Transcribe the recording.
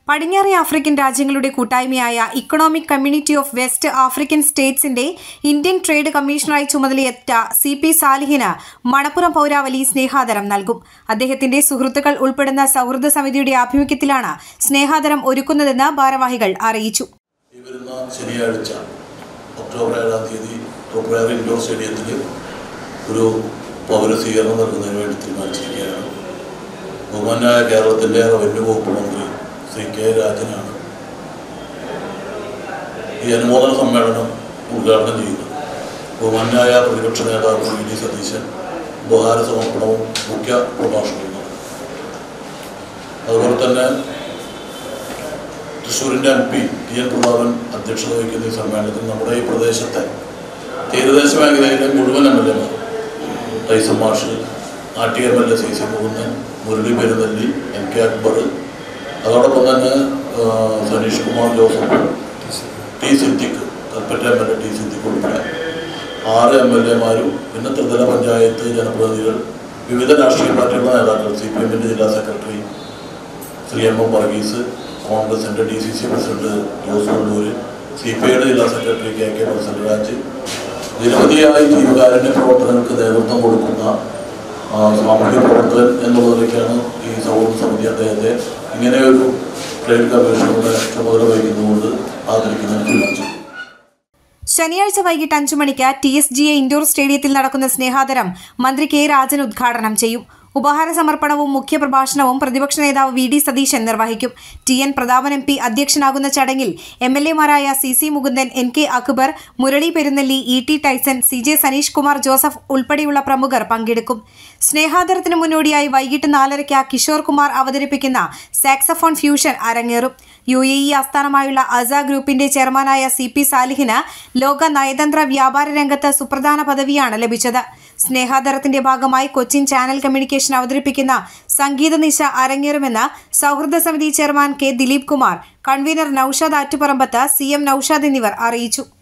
പടിഞ്ഞാറേ ആഫ്രിക്കൻ രാജ്യങ്ങളുടെ കൂട്ടായ്മയായ economic community of west African സ്റ്റേറ്റ്സിന്റെ ഇന്ത്യൻ ട്രേഡ് കമ്മീഷണറായി ചുമതലയേറ്റ സി പി സാലിഹിന് മണപ്പുറം പൗരാവലി സ്നേഹാദരം നൽകും അദ്ദേഹത്തിന്റെ സുഹൃത്തുക്കൾ ഉൾപ്പെടുന്ന സൗഹൃദ സമിതിയുടെ ആഭിമുഖ്യത്തിലാണ് സ്നേഹാദരം ഒരുക്കുന്നതെന്ന് ഭാരവാഹികൾ അറിയിച്ചു ഈ വരുന്ന ശനിയാഴ്ച ഒക്ടോബർ ഏഴാം തീയതി ട്രോപ്പയർ ഇൻഡോർ സ്റ്റേഡിയത്തിൽ ഒരു പൗരസ്വീകരണം നൽകുന്നതിന് വേണ്ടി തീരുമാനിച്ചിരിക്കുകയാണ് ബഹുമാനായ കേരളത്തിൻ്റെ റവന്യൂ വകുപ്പ് മന്ത്രി ശ്രീ കെ രാജനാണ് ഈ അനുമോദന സമ്മേളനം ഉദ്ഘാടനം ചെയ്യുന്നത് ബഹുമാനായ പ്രതിപക്ഷ നേതാവ് വി ഡി സതീശൻ ഉപഹാര സമർപ്പണവും മുഖ്യ പ്രഭാഷണവും നടത്തും അതുപോലെ തന്നെ തൃശ്ശൂരിൻ്റെ M P T N Prathapan അധ്യക്ഷത വഹിക്കുന്ന ഈ സമ്മേളനത്തിൽ നമ്മുടെ ഈ പ്രദേശത്തെ തീരദേശ മേഖലയിലെ മുഴുവൻ എം എൽ എമാർ ടൈസം മാഷ് ആട്ടി M L A C C Mukundan Murali Perunnelli M K Akbar അതോടൊപ്പം തന്നെ ആ, Saneesh Kumar Joseph T Siddique Kalpetta M L A T Siddique ഉൾപ്പെടെ ആറ് എം എൽ എമാരും പിന്നെ ത്രിതല പഞ്ചായത്ത് ജനപ്രതിനിധികൾ വിവിധ രാഷ്ട്രീയ പാർട്ടികളുടെ നേതാക്കൾ സി പി എമ്മിൻ്റെ ജില്ലാ secretary Shri M M Varghese കോൺഗ്രസിൻ്റെ D C C president Jose Vallur C P ഐയുടെ ജില്ലാ സെക്രട്ടറി കെ കെ പ്രസിഡന്റ് നിരവധിയായ ജീവകാരുണ്യ പ്രവർത്തനങ്ങൾക്ക് നേതൃത്വം കൊടുക്കുന്ന ആ, സാമൂഹ്യ പ്രവർത്തകൻ എന്നുള്ളതിലേക്കാണ് ഈ സൗഹൃദ സമിതി അദ്ദേഹത്തെ ഇങ്ങനെ ഒരു ട്രേഡ് കമ്മീഷനുടെ ചുമതല വഹിക്കുന്നതുകൊണ്ട് ആദരിക്കുന്നതിന് തീരുമാനിച്ചു ശനിയാഴ്ച വൈകിട്ട് അഞ്ചു മണിക്ക് T S G A indoor സ്റ്റേഡിയത്തിൽ നടക്കുന്ന സ്നേഹാദരം മന്ത്രി കെ രാജൻ ഉദ്ഘാടനം ചെയ്യും ഉപഹാര സമർപ്പണവും മുഖ്യപ്രഭാഷണവും പ്രതിപക്ഷ നേതാവ് വി ഡി സതീശൻ നിർവഹിക്കും T N Prathapan M P അധ്യക്ഷനാകുന്ന ചടങ്ങിൽ എം എൽ എമാരായ C C Mukundan N K Akbar Murali Perunnelli E T Tyson C J Saneesh Kumar Joseph ഉൾപ്പെടെയുള്ള പ്രമുഖർ പങ്കെടുക്കും സ്നേഹാദരത്തിന് മുന്നോടിയായി വൈകിട്ട് നാലരയ്ക്ക് കിഷോർ കുമാർ അവതരിപ്പിക്കുന്ന സാക്സഫോൺ ഫ്യൂഷൻ അരങ്ങേറും യു എ ഇ ആസ്ഥാനമായുള്ള അസ ഗ്രൂപ്പിന്റെ ചെയർമാനായ സി പി സാലിഹിന് ലോക നയതന്ത്ര വ്യാപാര രംഗത്ത് സുപ്രധാന പദവിയാണ് ലഭിച്ചത് സ്നേഹാദരത്തിന്റെ ഭാഗമായി കൊച്ചിൻ ചാനൽ കമ്മ്യൂണിക്കേഷൻ അവതരിപ്പിക്കുന്ന സംഗീത നിശ അരങ്ങേറുമെന്ന് സൗഹൃദ സമിതി chairman K Dileep Kumar convener Naushad Attuparambath C M Naushad എന്നിവർ അറിയിച്ചു